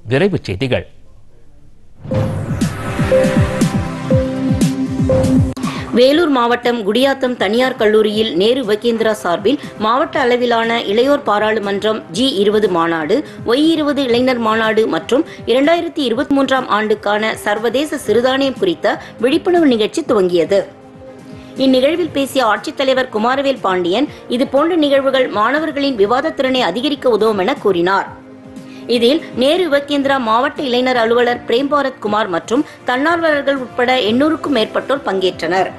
விரைவுச் செய்திகள் வேலூர் மாவட்டம் குடியாத்தம் தனியார் கல்லூரியில் நேரு யுவகேந்திரா சார்பில் மாவட்ட அளவிலான இளையோர் பாராளுமன்றம் ஜி இருபது மாநாடு ஒய் இருபது இளைஞர் மாநாடு மற்றும் இரண்டாயிரத்தி இருபத்தி மூன்றாம் ஆண்டுக்கான சர்வதேச சிறுதானியம் குறித்த விழிப்புணர்வு நிகழ்ச்சி துவங்கியது இந்நிகழ்வில் பேசிய ஆட்சித்தலைவர் குமாரவேல் பாண்டியன் இதுபோன்ற நிகழ்வுகள் மாணவர்களின் விவாதத் திறனை அதிகரிக்க உதவும் என கூறினார் இதில் நேரு யுவகேந்திரா மாவட்ட இளைஞர் அலுவலர் பிரேம் பாரத் குமார் மற்றும் தன்னார்வலர்கள் உட்பட எண்ணூறுக்கும் மேற்பட்டோர் பங்கேற்றனர்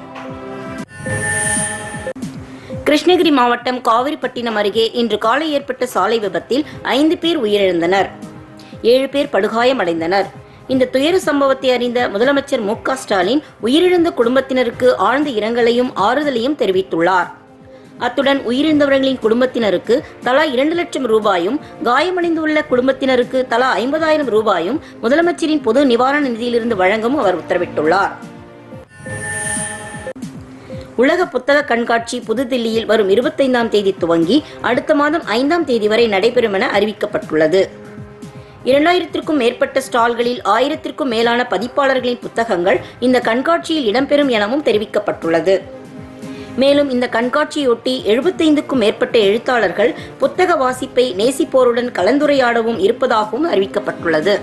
கிருஷ்ணகிரி மாவட்டம் காவிரிப்பட்டினம் அருகே இன்று காலை ஏற்பட்ட சாலை விபத்தில் ஐந்து பேர் உயிரிழந்தனர் ஏழு பேர் படுகாயமடைந்தனர் இந்த துயர சம்பவத்தை அறிந்த முதலமைச்சர் மு க ஸ்டாலின் உயிரிழந்த குடும்பத்தினருக்கு ஆழ்ந்த இரங்கலையும் ஆறுதலையும் தெரிவித்துள்ளார் அத்துடன் உயிரிழந்தவர்களின் குடும்பத்தினருக்கு தலா இரண்டு லட்சம் ரூபாயும் காயமடைந்துள்ள குடும்பத்தினருக்கு தலா ஐம்பதாயிரம் ரூபாயும் முதலமைச்சரின் பொது நிவாரண நிதியிலிருந்து வழங்கவும் அவர் உத்தரவிட்டுள்ளார் உலக புத்தக கண்காட்சி புதுதில்லியில் வரும் இருபத்தைந்தாம் தேதி துவங்கி அடுத்த மாதம் ஐந்தாம் தேதி வரை நடைபெறும் என அறிவிக்கப்பட்டுள்ளது இரண்டாயிரத்திற்கும் மேற்பட்ட ஸ்டால்களில் ஆயிரத்திற்கும் மேலான பதிப்பாளர்களின் புத்தகங்கள் இந்த கண்காட்சியில் இடம்பெறும் எனவும் தெரிவிக்கப்பட்டுள்ளது மேலும் இந்த கண்காட்சியொட்டி எழுபத்தைந்துக்கும் மேற்பட்ட எழுத்தாளர்கள் புத்தக வாசிப்பை நேசிப்போருடன் கலந்துரையாடவும் இருப்பதாகவும் அறிவிக்கப்பட்டுள்ளது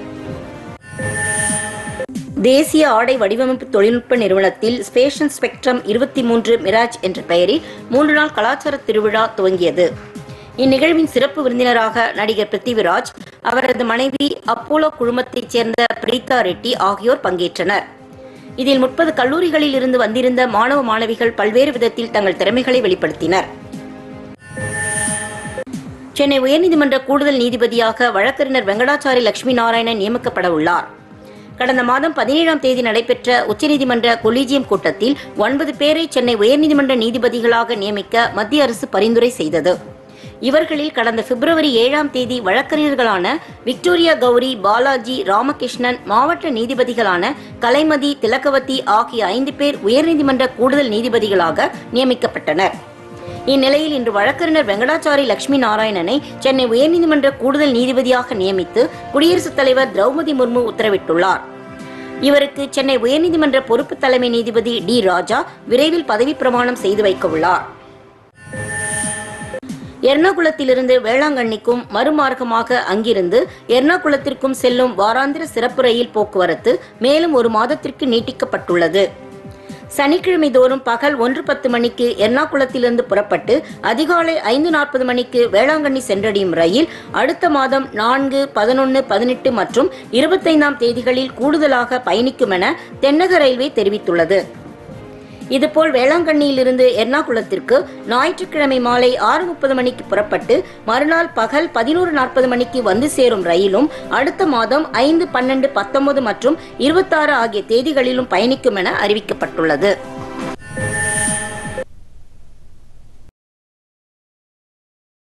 தேசிய ஆடை வடிவமைப்பு தொழில்நுட்ப நிறுவனத்தில் ஸ்பேஷன் ஸ்பெக்ட்ரம் இருபத்தி மூன்று மிராஜ் என்ற பெயரில் மூன்று நாள் கலாச்சார திருவிழா துவங்கியது இந்நிகழ்வின் சிறப்பு விருந்தினராக நடிகர் பிருத்திவிராஜ் அவரது மனைவி அப்போலோ குழுமத்தைச் சேர்ந்த பிரீதா ரெட்டி ஆகியோர் பங்கேற்றனர் இதில் முப்பது கல்லூரிகளில் இருந்து வந்திருந்த மாணவ மாணவிகள் பல்வேறு விதத்தில் தங்கள் திறமைகளை வெளிப்படுத்தினர் சென்னை உயர்நீதிமன்ற கூடுதல் நீதிபதியாக வழக்கறிஞர் வெங்கடாச்சாரி லட்சுமி நாராயணன் நியமிக்கப்பட உள்ளார் கடந்த மாதம் பதினேழாம் தேதி நடைபெற்ற உச்சநீதிமன்ற கொலீஜியம் கூட்டத்தில் ஒன்பது பேரை சென்னை உயர்நீதிமன்ற நீதிபதிகளாக நியமிக்க மத்திய அரசு பரிந்துரை செய்தது இவர்களில் கடந்த பிப்ரவரி ஏழாம் தேதி வழக்கறிஞர்களான விக்டோரியா கௌரி பாலாஜி ராமகிருஷ்ணன் மாவட்ட நீதிபதிகளான கலைமதி திலகவதி ஆகிய ஐந்து பேர் உயர்நீதிமன்ற கூடுதல் நீதிபதிகளாக நியமிக்கப்பட்டனர் இந்நிலையில் இன்று வழக்கறிஞர் வெங்கடாச்சாரி லட்சுமி நாராயணனை சென்னை உயர்நீதிமன்ற கூடுதல் நீதிபதியாக நியமித்து குடியரசுத் தலைவர் திரௌபதி முர்மு உத்தரவிட்டுள்ளார் இவருக்கு சென்னை உயர்நீதிமன்ற பொறுப்பு தலைமை நீதிபதி டி ராஜா விரைவில் பதவிப் பிரமாணம் செய்து வைக்க உள்ளார் எர்ணாகுளத்திலிருந்து வேளாங்கண்ணிக்கும் மறுமார்க்கமாக அங்கிருந்து எர்ணாகுளத்திற்கும் செல்லும் வாராந்திர சிறப்பு ரயில் போக்குவரத்து மேலும் ஒரு மாதத்திற்கு நீட்டிக்கப்பட்டுள்ளது சனிக்கிழமை தோறும் பகல் ஒன்று பத்து மணிக்கு எர்ணாகுளத்திலிருந்து புறப்பட்டு அதிகாலை ஐந்து நாற்பது மணிக்கு வேளாங்கண்ணி சென்றடையும் ரயில் அடுத்த மாதம் நான்கு பதினொன்று பதினெட்டு மற்றும் இருபத்தைந்தாம் தேதிகளில் கூடுதலாக பயணிக்கும் என தென்னக ரயில்வே தெரிவித்துள்ளது இதுபோல் வேளாங்கண்ணியிலிருந்து எர்ணாகுளத்திற்கு ஞாயிற்றுக்கிழமை மாலை ஆறு முப்பது மணிக்கு புறப்பட்டு மறுநாள் பகல் பதினோரு நாற்பது மணிக்கு வந்து சேரும் ரயிலும் அடுத்த மாதம் ஐந்து பன்னெண்டு பத்தொன்பது மற்றும் இருபத்தாறு ஆகிய தேதிகளிலும் பயணிக்கும் என அறிவிக்கப்பட்டுள்ளது